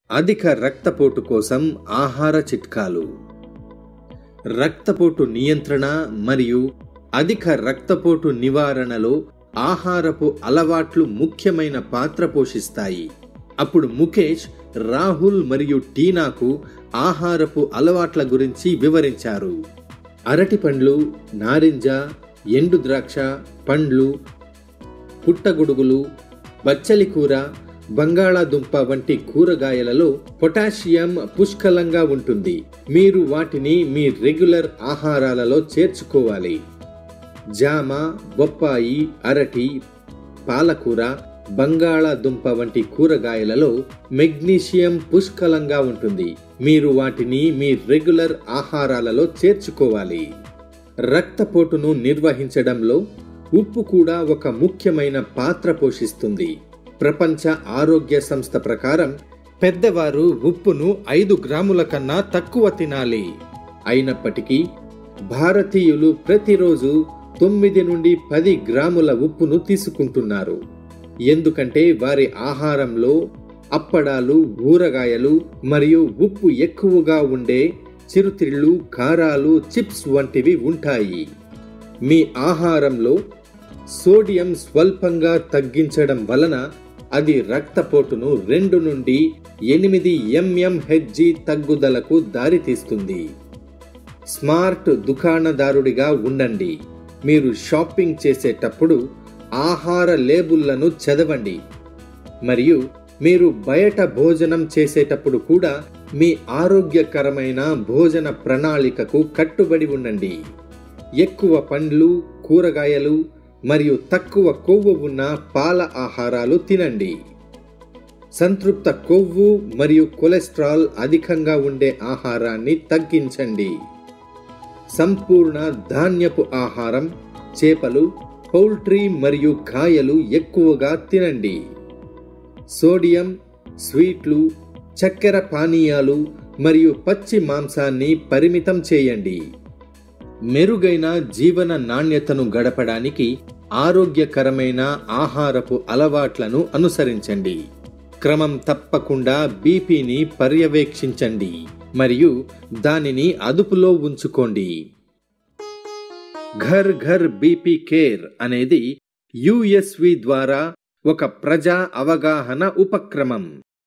అధిక రక్తపోటు కోసం ఆహార చిట్కాలు రక్తపోటు నియంత్రణ మరియు అధిక రక్తపోటు నివారణలో ఆహారపు అలవాట్లు ముఖ్యమైన పాత్ర పోషిస్తాయి అప్పుడు ముఖేష్ రాహుల్ మరియు టీనాకు ఆహారపు అలవాట్ల గురించి వివరించారు అరటి పండ్లు నారింజ ఎండు ద్రాక్ష పండ్లు పుట్టగొడుగులు బచ్చలి కూర బంగాళాదుంప వంటి కూరగాయలలో పొటాషియం పుష్కలంగా ఉంటుంది మీరు వాటిని మీ రెగ్యులర్ ఆహారాలలో చేర్చుకోవాలి జామ బొప్పాయి అరటి పాలకూర బంగాళాదుంప వంటి కూరగాయలలో మెగ్నీషియం పుష్కలంగా ఉంటుంది మీరు వాటిని మీ రెగ్యులర్ ఆహారాలలో చేర్చుకోవాలి రక్తపోటును నిర్వహించడంలో ఉప్పు కూడా ఒక ముఖ్యమైన పాత్ర పోషిస్తుంది ప్రపంచ ఆరోగ్య సంస్థ ప్రకారం పెద్దవారు ఉప్పును ఐదు గ్రాముల కన్నా తక్కువ తినాలి అయినప్పటికీ భారతీయులు ప్రతిరోజు తొమ్మిది నుండి పది గ్రాముల ఉప్పును తీసుకుంటున్నారు ఎందుకంటే వారి ఆహారంలో అప్పడాలు ఊరగాయలు మరియు ఉప్పు ఎక్కువగా ఉండే చిరుతిళ్ళు కారాలు చిప్స్ వంటివి ఉంటాయి మీ ఆహారంలో సోడియం స్వల్పంగా తగ్గించడం వలన అది రక్తపోటును రెండు నుండి ఎనిమిది ఎంఎంహెచ్జి తగ్గుదలకు దారితీస్తుంది స్మార్ట్ దుకాణదారుడిగా ఉండండి మీరు షాపింగ్ చేసేటప్పుడు ఆహార లేబుళ్లను చదవండి మరియు మీరు బయట భోజనం చేసేటప్పుడు కూడా మీ ఆరోగ్యకరమైన భోజన ప్రణాళికకు కట్టుబడి ఉండండి ఎక్కువ పండ్లు కూరగాయలు మరియు తక్కువ కొవ్వు ఉన్న పాల ఆహారాలు తినండి సంతృప్త కొవ్వు మరియు కొలెస్ట్రాల్ అధికంగా ఉండే ఆహారాన్ని తగ్గించండి సంపూర్ణ ధాన్యపు ఆహారం చేపలు పౌల్ట్రీ మరియు కాయలు ఎక్కువగా తినండి సోడియం స్వీట్లు చక్కెర పానీయాలు మరియు పచ్చి మాంసాన్ని పరిమితం చేయండి మెరుగైన జీవన నాణ్యతను గడపడానికి ఆరోగ్యకరమైన ఆహారపు అలవాట్లను అనుసరించండి క్రమం తప్పకుండా బీపీని పర్యవేక్షించండి మరియు దానిని అదుపులో ఉంచుకోండి ఘర్ ఘర్ బీపీ కేర్ అనేది యుఎస్వి ద్వారా ఒక ప్రజా అవగాహన ఉపక్రమం